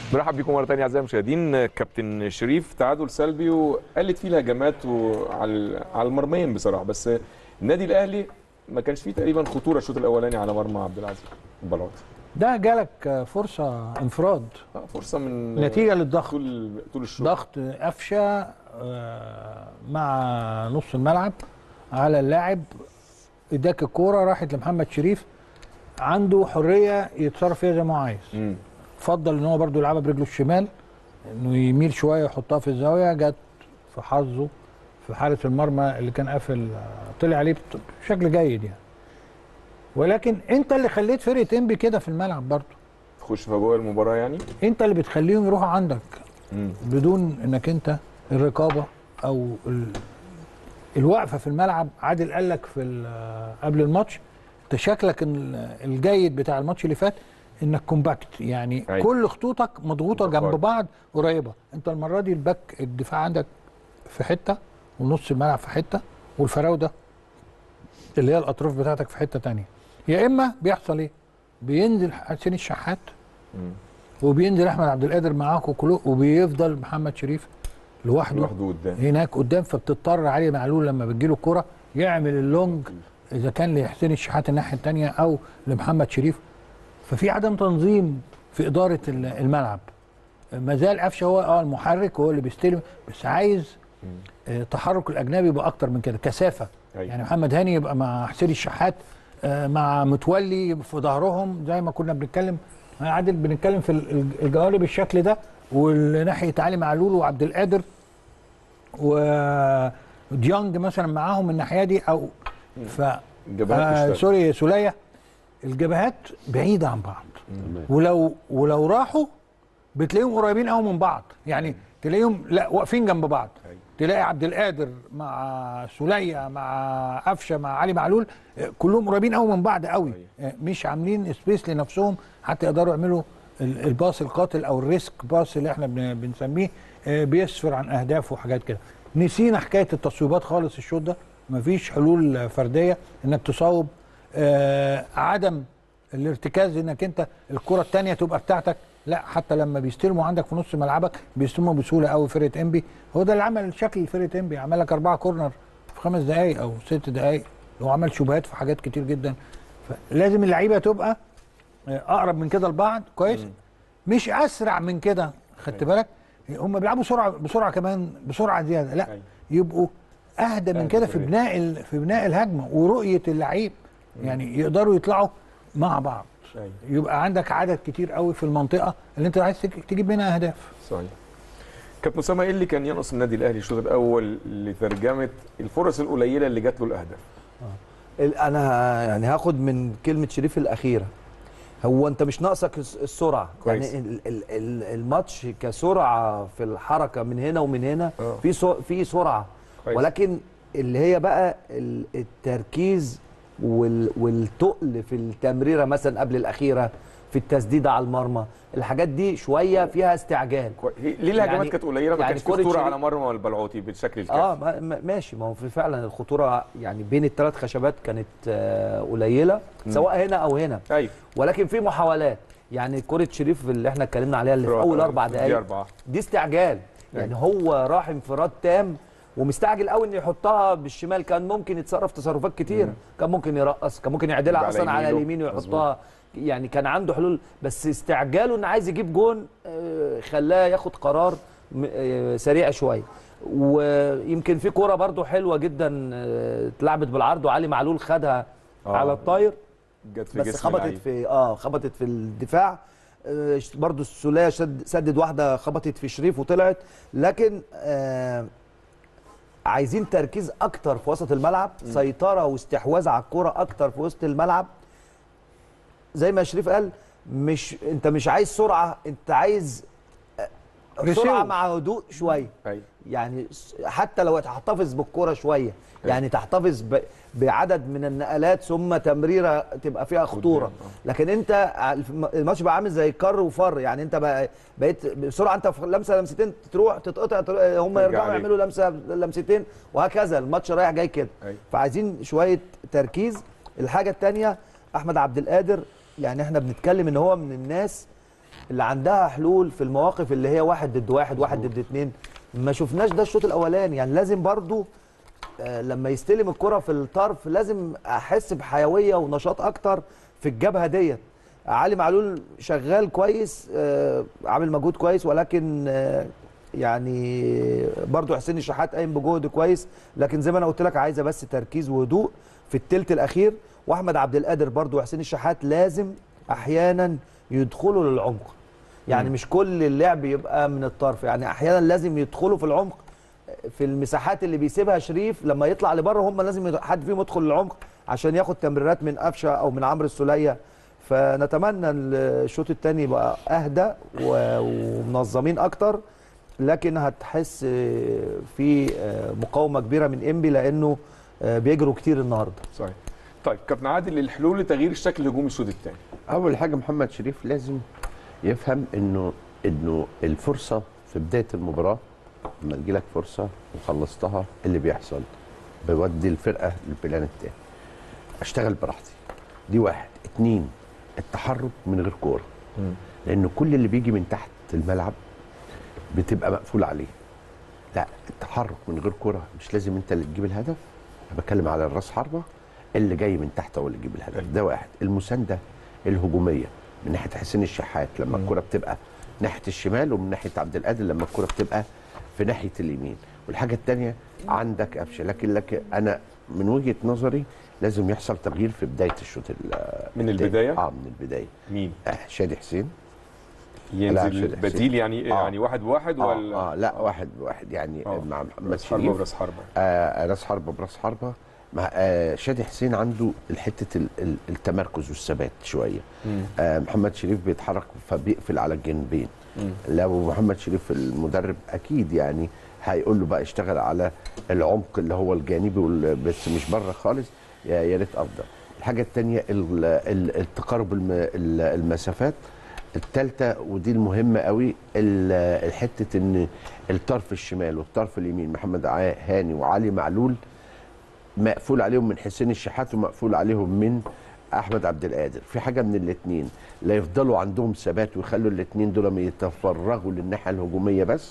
برحب بكم مره ثانيه اعزائي المشاهدين كابتن شريف تعادل سلبي وقلت فيه الهجمات وعلى على المرميين بصراحه بس النادي الاهلي ما كانش فيه تقريبا خطوره الشوط الاولاني على مرمى عبد العزيز البلاطي ده جالك فرصه انفراد آه، فرصه من نتيجه للضغط طول طول الشوط ضغط قفشه آه، مع نص الملعب على اللاعب اداك الكوره راحت لمحمد شريف عنده حريه يتصرف فيها زي ما هو عايز مم. فضل ان هو برده يلعبها برجله الشمال انه يميل شويه يحطها في الزاويه جت في حظه في حارس المرمى اللي كان قافل آه، طلع عليه بت- بشكل جيد يعني ولكن انت اللي خليت فرقه انبي كده في الملعب برضه تخش في اجواء المباراه يعني انت اللي بتخليهم يروحوا عندك مم. بدون انك انت الرقابه او ال... الوقفه في الملعب عادل قال لك في ال- قبل الماتش انت شكلك ال- الجيد بتاع الماتش اللي فات انك كومباكت يعني أيوة. كل خطوطك مضغوطه جنب متقارب. بعض قريبه انت المره دي الباك الدفاع عندك في حته ونص الملعب في حته والفراوده اللي هي الاطراف بتاعتك في حته تانية يا اما بيحصل ايه بينزل حسين الشحات مم. وبينزل احمد عبد القادر معاك وكله وبيفضل محمد شريف لوحده لوحده قدام هناك قدام فبتضطر علي معلول لما بتجيله الكرة يعمل اللونج اذا كان لحسين الشحات الناحيه الثانيه او لمحمد شريف ففي عدم تنظيم في اداره ال- الملعب ما زال قفشه هو اه المحرك هو اللي بيستلم بس عايز آه، تحرك الاجنبي يبقى اكتر من كده كثافه أيوة. يعني محمد هاني يبقى مع حسين الشحات آه، مع متولي في ظهرهم زي ما كنا بنتكلم يا عادل بنتكلم في ال- ال- الجوانب بالشكل ده والناحيه علي معلول وعبد القادر وديانج مثلا معاهم من الناحيه دي او ف الجبهات آه تشتغل. سوري سوليه الجبهات بعيده عن بعض ولو ولو راحوا بتلاقيهم قريبين قوي من بعض يعني تلاقيهم لا واقفين جنب بعض أيوة. تلاقي عبد القادر مع سوليه مع قفشه مع علي معلول آه، كلهم قريبين قوي من بعض قوي آه، مش عاملين سبيس لنفسهم حتى يقدروا يعملوا ال- الباص القاتل او الريسك باص اللي احنا بن- بنسميه آه، بيسفر عن اهداف وحاجات كده نسينا حكايه التصويبات خالص الشوط ده مفيش حلول آه، فرديه انك تصوب آه، عدم الارتكاز انك انت الكره الثانيه تبقى بتاعتك لا حتى لما بيستلموا عندك في نص ملعبك بيستلموا بسهوله قوي فرقه انبي هو ده اللي عمل شكل فرقه انبي عمل لك اربعه كورنر في خمس دقائق او ست دقائق هو عمل شبهات في حاجات كتير جدا فلازم اللعيبه تبقى آه، اقرب من كده لبعض كويس مش اسرع من كده خدت بالك هم بيلعبوا سرعه بسرعه كمان بسرعه زياده لا أيوة. يبقوا اهدى من أهدى كده في شوية. بناء ال- في بناء الهجمه ورؤيه اللعيب يعني يقدروا يطلعوا مع بعض أيوة. يبقى عندك عدد كتير قوي في المنطقه اللي انت عايز تج- تجيب منها اهداف صحيح كابتن اسامه ايه اللي كان ينقص النادي الاهلي الشوط الاول لترجمه الفرص القليله اللي جات له الاهداف ال- انا يعني هاخد من كلمه شريف الاخيره هو انت مش ناقصك الس- السرعه كويس. يعني ال- ال- ال- الماتش كسرعه في الحركه من هنا ومن هنا آه. في سو- في سرعه كويس. ولكن اللي هي بقى ال- التركيز وال- والتقل في التمريره مثلا قبل الاخيره في التسديده على المرمى الحاجات دي شويه فيها استعجال كوي- ليه الهجمات يعني- كانت قليله ما يعني كانش في كرة خطوره شريف- على مرمى البلعوطي بالشكل الكافي اه ما- ما- ماشي ما هو في فعلا الخطوره يعني بين الثلاث خشبات كانت آه، قليله سواء هنا او هنا ايوه ولكن في محاولات يعني كره شريف اللي احنا اتكلمنا عليها اللي في انفراد، اول آه، اربع دي دقائق أربعة. دي استعجال يعني هو راح انفراد تام ومستعجل قوي انه يحطها بالشمال كان ممكن يتصرف تصرفات كتيره كان ممكن يرقص كان ممكن يعدلها يبقى على اصلا على يمينه. اليمين مظبوط. ويحطها يعني كان عنده حلول بس استعجاله انه عايز يجيب جون آه، خلاه ياخد قرار م- آه، سريع شويه ويمكن في كوره برضو حلوه جدا آه، اتلعبت بالعرض وعلي معلول خدها آه. على الطاير جت في بس جسم خبطت اللعيب. في اه خبطت في الدفاع آه، برضو السوليه شد سدد واحده خبطت في شريف وطلعت لكن آه عايزين تركيز اكتر في وسط الملعب سيطره واستحواذ على الكوره اكتر في وسط الملعب زي ما شريف قال مش انت مش عايز سرعه انت عايز آه، ريسيو. سرعه مع هدوء شويه ايوه يعني س- حتى لو تحتفظ بالكرة شوية يعني تحتفظ ب- بعدد من النقلات ثم تمريرة تبقى فيها خطورة قدام، لكن انت ع- الم- الماتش بقى عامل زي كر وفر يعني انت بقى بقيت بسرعة انت في لمسة لمستين تروح تتقطع تروح- هم ترجع يرجعوا عليك. يعملوا لمسة لمستين وهكذا الماتش رايح جاي كده أيوة. فعايزين شوية تركيز الحاجة التانية احمد عبد القادر يعني احنا بنتكلم ان هو من الناس اللي عندها حلول في المواقف اللي هي واحد ضد واحد واحد ضد اتنين ما شفناش ده الشوط الاولاني يعني لازم برضو آه، لما يستلم الكرة في الطرف لازم احس بحيويه ونشاط اكتر في الجبهه ديت علي معلول شغال كويس آه، عامل مجهود كويس ولكن آه، يعني برضو حسين الشحات قايم بجهد كويس لكن زي ما انا قلت لك عايزه بس تركيز وهدوء في التلت الاخير واحمد عبد القادر برضو وحسين الشحات لازم احيانا يدخلوا للعمق يعني مش كل اللعب يبقى من الطرف يعني احيانا لازم يدخلوا في العمق في المساحات اللي بيسيبها شريف لما يطلع لبره هم لازم يد- حد فيهم يدخل العمق عشان ياخد تمريرات من قفشه او من عمرو السوليه فنتمنى الشوط الثاني يبقى اهدى و- ومنظمين اكتر لكن هتحس في مقاومه كبيره من انبي لانه بيجروا كتير النهارده صحيح طيب كابتن عادل الحلول لتغيير الشكل الهجومي الشوط الثاني اول حاجه محمد شريف لازم يفهم انه انه الفرصه في بدايه المباراه لما تجيلك فرصه وخلصتها اللي بيحصل بودي الفرقه للبلان التاني اشتغل براحتي دي واحد اتنين التحرك من غير كوره لانه كل اللي بيجي من تحت الملعب بتبقى مقفول عليه لا التحرك من غير كوره مش لازم انت اللي تجيب الهدف انا بتكلم على الراس حربه اللي جاي من تحت هو اللي يجيب الهدف ده واحد المسانده الهجوميه من ناحيه حسين الشحات لما الكره بتبقى ناحيه الشمال ومن ناحيه عبد القادر لما الكره بتبقى في ناحيه اليمين والحاجه الثانيه عندك قفشه لكن لكن انا من وجهه نظري لازم يحصل تغيير في بدايه الشوط ال- من التاني. البداية؟ اه من البدايه مين آه شادي حسين ينزل شادي حسين. بديل يعني آه. يعني واحد بواحد ولا اه, آه لا واحد واحد يعني آه. مع محمد راس حربة شريف وراس حربة آه راس حربه براس حربه مع آه شادي حسين عنده حته ال- ال- التمركز والثبات شويه مم. آه محمد شريف بيتحرك فبيقفل على الجنبين مم. لو محمد شريف المدرب اكيد يعني هيقول له بقى اشتغل على العمق اللي هو الجانبي وال- بس مش بره خالص يا يا ريت افضل الحاجه الثانيه التقارب الم- ال- المسافات الثالثه ودي المهمه قوي ال- الحته ان الطرف الشمال والطرف اليمين محمد ع- هاني وعلي معلول مقفول عليهم من حسين الشحات ومقفول عليهم من احمد عبد القادر في حاجه من الاثنين لا يفضلوا عندهم ثبات ويخلوا الاثنين دول ما يتفرغوا للناحيه الهجوميه بس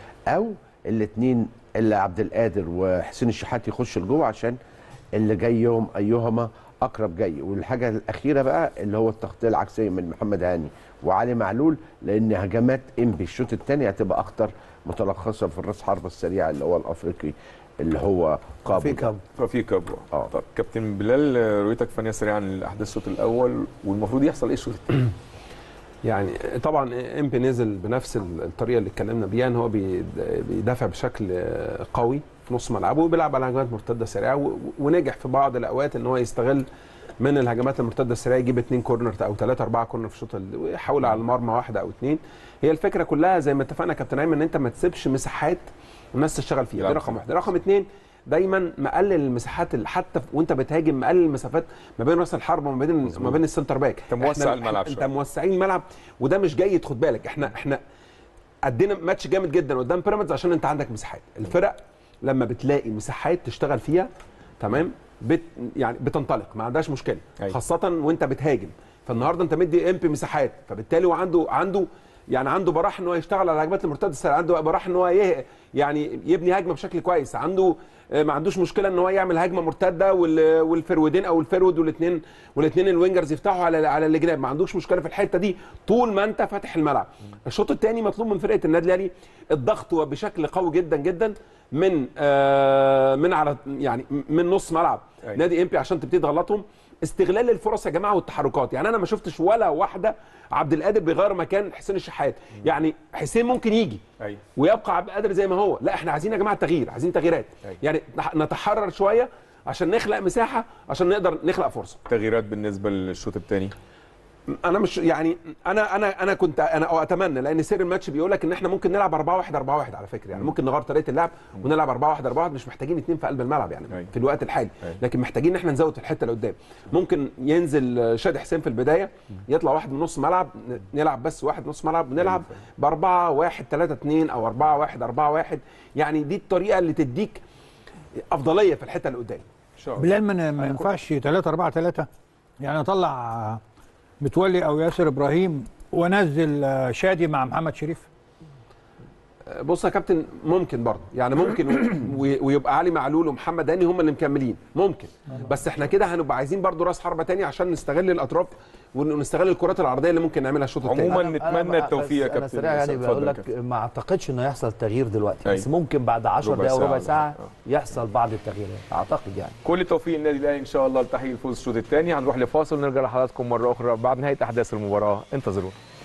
او الاثنين اللي عبد القادر وحسين الشحات يخشوا لجوه عشان اللي جاي يوم ايهما اقرب جاي والحاجه الاخيره بقى اللي هو التغطيه العكسيه من محمد هاني وعلي معلول لان هجمات انبي الشوط الثاني هتبقى اخطر متلخصه في الراس حربه السريع اللي هو الافريقي اللي هو قابل في كم ففي كابو آه. طب كابتن بلال آه، رؤيتك فنيه سريعا لاحداث الشوط الاول والمفروض يحصل ايه الشوط الثاني يعني طبعا امبي نزل بنفس الطريقه اللي اتكلمنا بيها ان هو بيد- بيدافع بشكل قوي في نص ملعبه وبيلعب على هجمات مرتده سريعه و- ونجح في بعض الاوقات ان هو يستغل من الهجمات المرتده السريعه يجيب اثنين كورنر او ثلاثه اربعه كورنر في الشوط ال- ويحاول على المرمى واحده او اثنين هي الفكره كلها زي ما اتفقنا يا كابتن ايمن ان انت ما تسيبش مساحات الناس تشتغل فيها دي يلعب رقم فيها. واحد رقم اثنين دايما مقلل المساحات اللي حتى في- وانت بتهاجم مقلل المسافات ما بين راس الحربه وما بين ما بين السنتر باك انت موسع إحنا- الملعب انت شوية. موسعين الملعب وده مش جيد خد بالك احنا احنا ادينا ماتش جامد جدا قدام بيراميدز عشان انت عندك مساحات الفرق لما بتلاقي مساحات تشتغل فيها تمام بت يعني بتنطلق ما عندهاش مشكله أيوة. خاصه وانت بتهاجم فالنهارده انت مدي امبي مساحات فبالتالي هو عنده عنده يعني عنده براح ان هو يشتغل على الهجمات المرتده السريعه عنده براح ان هو يه يعني يبني هجمه بشكل كويس عنده آه، ما عندوش مشكله ان هو يعمل هجمه مرتده وال- والفرودين او الفرود والاثنين والاثنين الوينجرز يفتحوا على على الجناب ما عندوش مشكله في الحته دي طول ما انت فاتح الملعب الشوط الثاني مطلوب من فرقه النادي الاهلي الضغط بشكل قوي جدا جدا من آه من على يعني من نص ملعب أيوة. نادي امبي عشان تبتدي تغلطهم استغلال الفرص يا جماعه والتحركات يعني انا ما شفتش ولا واحده عبد القادر بيغير مكان حسين الشحات يعني حسين ممكن يجي ايوه ويبقى عبد القادر زي ما هو لا احنا عايزين يا جماعه تغيير عايزين تغييرات أيوة. يعني نح- نتحرر شويه عشان نخلق مساحه عشان نقدر نخلق فرصه تغييرات بالنسبه للشوط الثاني انا مش يعني انا انا انا كنت انا اتمنى لان سير الماتش بيقول لك ان احنا ممكن نلعب 4 1 4 1 على فكره يعني ممكن نغير طريقه اللعب ونلعب 4 1 4 1 مش محتاجين اثنين في قلب الملعب يعني أيوة. في الوقت الحالي أيوة. لكن محتاجين ان احنا نزود الحته اللي قدام ممكن ينزل شادي حسين في البدايه يطلع واحد من نص ملعب ن- نلعب بس واحد نص ملعب ونلعب ب 4 1 3 2 او 4 1 4 1 يعني دي الطريقه اللي تديك افضليه في الحته اللي قدام ان شاء الله بلال ما ما ينفعش 3 4 3 يعني اطلع متولي او ياسر ابراهيم وانزل آه، شادي مع محمد شريف بص يا كابتن ممكن برضه يعني ممكن و- و- ويبقى علي معلول ومحمد هاني هم اللي مكملين ممكن بس احنا كده هنبقى عايزين برضه راس حربه تاني عشان نستغل الاطراف ونستغل الكرات العرضيه اللي ممكن نعملها الشوط الثاني عموما أنا- نتمنى أنا- التوفيق يا بس انا كابتن سريع يعني اتفضل بقول يا لك كابتن. ما اعتقدش انه يحصل تغيير دلوقتي أيوة. بس ممكن بعد 10 ربع دقائق ساعة وربع ولا ساعه حاجة. يحصل بعض التغييرات اعتقد يعني كل التوفيق للنادي الاهلي ان شاء الله لتحقيق الفوز الشوط الثاني هنروح لفاصل ونرجع لحضراتكم مره اخرى بعد نهايه احداث المباراه انتظرونا